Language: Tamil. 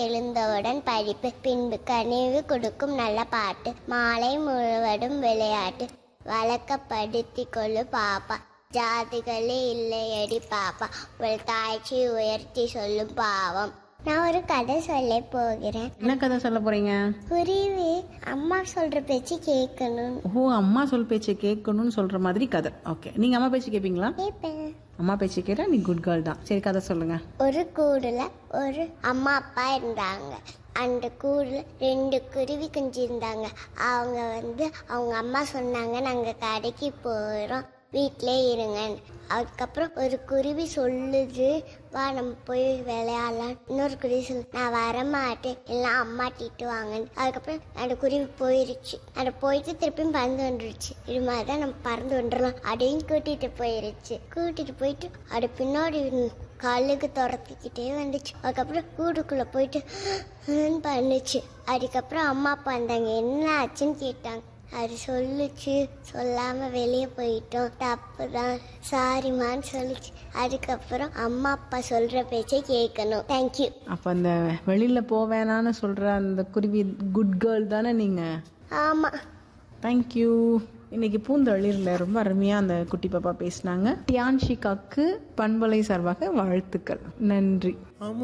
எழுந்தவுடன் படிப்பு பின்பு கனிவு கொடுக்கும் நல்ல பாட்டு மாலை முழுவதும் விளையாட்டு வழக்கப்படுத்தி கொள்ளு பாப்பா ஜாதிகளே இல்லையடி பாப்பா உங்கள் தாய்ச்சி உயர்த்தி சொல்லும் பாவம் நான் ஒரு கதை சொல்ல போகிறேன் என்ன கதை சொல்ல போறீங்க குருவி அம்மா சொல்ற பேச்சு கேட்கணும் ஓ அம்மா சொல் பேச்சை கேட்கணும்னு சொல்ற மாதிரி கதை ஓகே நீங்க அம்மா பேச்சு கேட்பீங்களா கேட்பேன் அம்மா பேச்சு கேட்டா நீ குட் கேர்ள் தான் சரி கதை சொல்லுங்க ஒரு கூடுல ஒரு அம்மா அப்பா இருந்தாங்க அந்த கூடுல ரெண்டு குருவி குஞ்சு இருந்தாங்க அவங்க வந்து அவங்க அம்மா சொன்னாங்க நாங்க கடைக்கு போறோம் வீட்டிலே இருங்க அதுக்கப்புறம் ஒரு குருவி சொல்லுது வா நம்ம போய் விளையாடலாம் இன்னொரு குருவி சொல்லு நான் வரமாட்டேன் எல்லாம் அம்மா திட்டுவாங்க அதுக்கப்புறம் அந்த குருவி போயிருச்சு அது போயிட்டு திருப்பியும் பறந்து வந்துருச்சு இது மாதிரி தான் நம்ம பறந்து வந்துடலாம் அதையும் கூட்டிட்டு போயிருச்சு கூட்டிட்டு போயிட்டு அது பின்னாடி கழுகு துரத்திக்கிட்டே வந்துச்சு அதுக்கப்புறம் கூடுக்குள்ள போயிட்டு ஹம் பண்ணுச்சு அதுக்கப்புறம் அம்மா அப்பா வந்தாங்க என்ன ஆச்சுன்னு கேட்டாங்க அது சொல்லுச்சு சொல்லாம வெளியே போயிட்டோம் தப்பு தான் சாரிம்மான்னு சொல்லுச்சு அதுக்கப்புறம் அம்மா அப்பா சொல்ற பேச்சை கேட்கணும் தேங்க்யூ அப்ப அந்த வெளியில போவேணான்னு சொல்ற அந்த குருவி குட் கேர்ள் தானே நீங்க ஆமா தேங்க்யூ இன்னைக்கு பூந்தொழிலில் ரொம்ப அருமையா அந்த குட்டி பாப்பா பேசினாங்க டியான்ஷிகாக்கு பண்பலை சார்பாக வாழ்த்துக்கள் நன்றி